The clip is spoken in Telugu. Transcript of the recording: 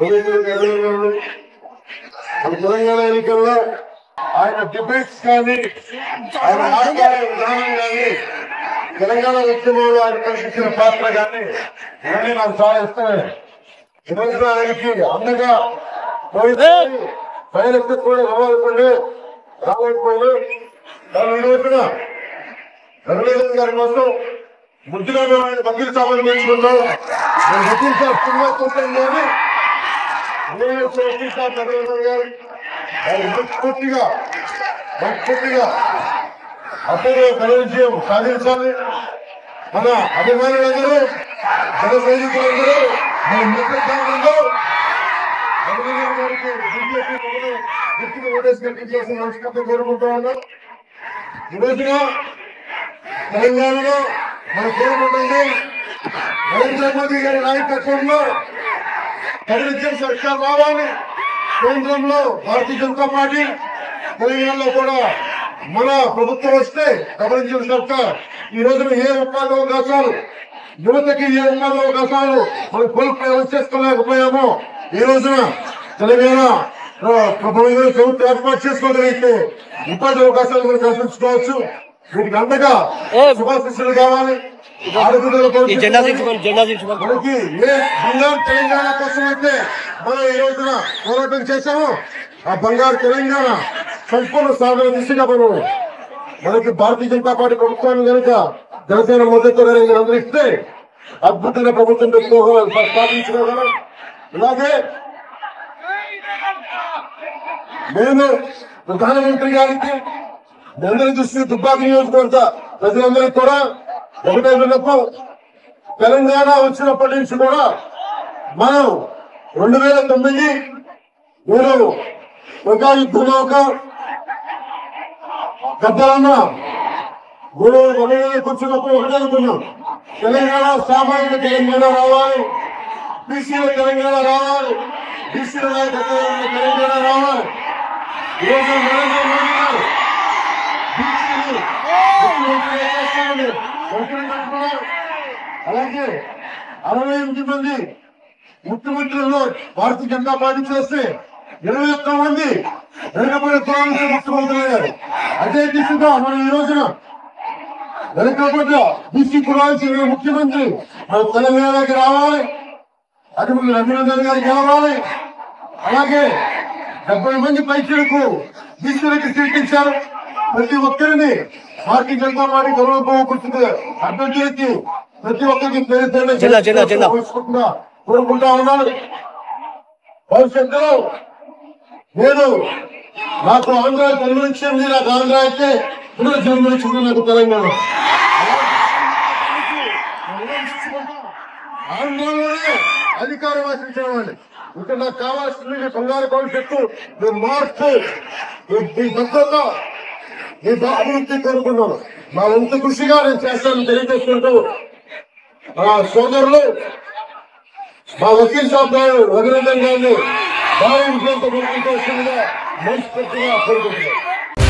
మన తెలంగాణ ఎన్నికల్లో ఆయన డిబేట్స్ కానీ ఆయన మాట్లాడే విధానం కానీ తెలంగాణ ఉద్యమంలో ఆయన కల్పించిన పాత్ర కానీ ఇవన్నీ నాకు చాలా ఇష్టమే ఈరోజు ఆయనకి అండగా పోయింది పైన కూడా రావాలనుకుంటే రాలేకపోయినా దాని ఈ రోజున రఘునాథన్ గారి కోసం ముద్దుగా మేము ఆయన వకీల్ సామాన్ పెంచుకున్నాం నేను వకీల్ సాబ్ సినిమా చూసాను కానీ నేను వకీల్ సాబ్ రఘునాథన్ గారు ఆయన మనస్ఫూర్తిగా మనస్ఫూర్తిగా అప్పుడు ఘన విజయం సాధించాలి మన అభిమానులందరూ జన సైనికులందరూ మన మిత్రులందరూ రఘునాథన్ గారికి బీజేపీ గుర్తుగా ఓటేసి కల్పించాల్సిన మనస్ఫూర్తి కోరుకుంటా ఉన్నాం ఈ రోజున తెలంగాణలో మన కోరుకుంటుంది నరేంద్ర మోదీ గారి నాయకత్వంలో కదిలించిన సర్కార్ రావాలి కేంద్రంలో భారతీయ జనతా పార్టీ తెలంగాణలో కూడా మన ప్రభుత్వం వస్తే కబలించిన సర్కార్ ఈ రోజున ఏ ఉపాధి అవకాశాలు యువతకి ఏ ఉపాధి అవకాశాలు మనం కోల్పోయి చేసుకోలేకపోయామో ఈ రోజున తెలంగాణ ఆ, ప్రభుత్వం ప్రభుత్వం ఏర్పాటు చేసుకోగలిగితే ఉపాధి అవకాశాలు మనం కల్పించుకోవచ్చు వీటికి అండగా శుభాశిస్సులు కావాలి ఆడపిల్లల ఈ జెండా భవిష్యత్తు దించుకోండి జెండా దించుకోండి మనకి ఏ బంగారు తెలంగాణ కోసం అయితే మనం ఈ రోజున పోరాటం చేశామో ఆ బంగారు తెలంగాణ సంపూర్ణ సాధన దిశగా మనం మనకి భారతీయ జనతా పార్టీ ప్రభుత్వాన్ని కనుక జనసేన మద్దతు కనుక అందరిస్తే అద్భుతమైన ప్రభుత్వం పెట్టుకోగలం స్థాపించుకోగలం ఇలాగే నేను ప్రధానమంత్రి గారికి మీ అందరి దృష్టి దుబ్బాక నియోజకవర్గ ప్రజలందరికీ కూడా ఒకటే విన్నపం తెలంగాణ వచ్చినప్పటి నుంచి కూడా మనం రెండు వేల తొమ్మిది నేను ఒక యుద్ధంలో ఒక గద్దలన్న గురువు గొడవ కూర్చున్నప్పుడు ఒకటే అనుకున్నాం తెలంగాణ సామాజిక తెలంగాణ రావాలి బీసీల తెలంగాణ రావాలి బీసీల నాయకత్వం తెలంగాణ రావాలి ఈరోజు నరేంద్ర మోదీ గారు బీసీలు ముఖ్యమంత్రి చేస్తామని ముఖ్యమంత్రి అంటున్నారు. అలాగే అరవై ఎనిమిది మంది ముఖ్యమంత్రుల్లో భారతీయ జనతా పార్టీ చేస్తే ఇరవై ఒక్క మంది వెనుకబడిన కులాలకు ముఖ్యమంత్రి అయ్యారు అదే దిశగా మనం ఈ రోజున వెనుకబడ్డ బీసీ కులాలకు చెందిన ముఖ్యమంత్రి మన తెలంగాణకి రావాలి అది మన రఘునందన్ గారికి రావాలి అలాగే డెబ్బై మంది పైసలకు బీసీలకు సీట్ ఇచ్చారు ప్రతి ఒక్కరిని భారతీయ జనతా పార్టీ గౌరవ కూర్చుంది అర్థం చేసి ప్రతి ఒక్కరికి పేరు పేరున జిల్లా, జిల్లా, జిల్లా. కోరుకుంటున్నా కోరుకుంటా ఉన్నాను భవిష్యత్తులో నేను నాకు ఆంధ్ర జన్మనిచ్చింది నాకు ఆంధ్ర అయితే పునః జన్మనిచ్చింది నాకు తెలంగాణ ఆంధ్రలోనే అధికారం ఆశించేవాడిని ఇక్కడ నాకు కావాల్సింది మీ బంగారు భవిష్యత్తు మీ మార్పు మీ- మీ భద్రత మీ బా- అభివృద్ధి కోరుకున్నాను నా వంతు కృషిగా నేను చేస్తాను తెలియజేసుకుంటూ ఆ సోదరులు మా వకీల్ సాబ్ గారు రఘునందన్ గారిని భారీ విజయంతో కోరుకుంటూ వస్తుందిగా మనస్ఫూర్తిగా కోరుకుంటున్నాను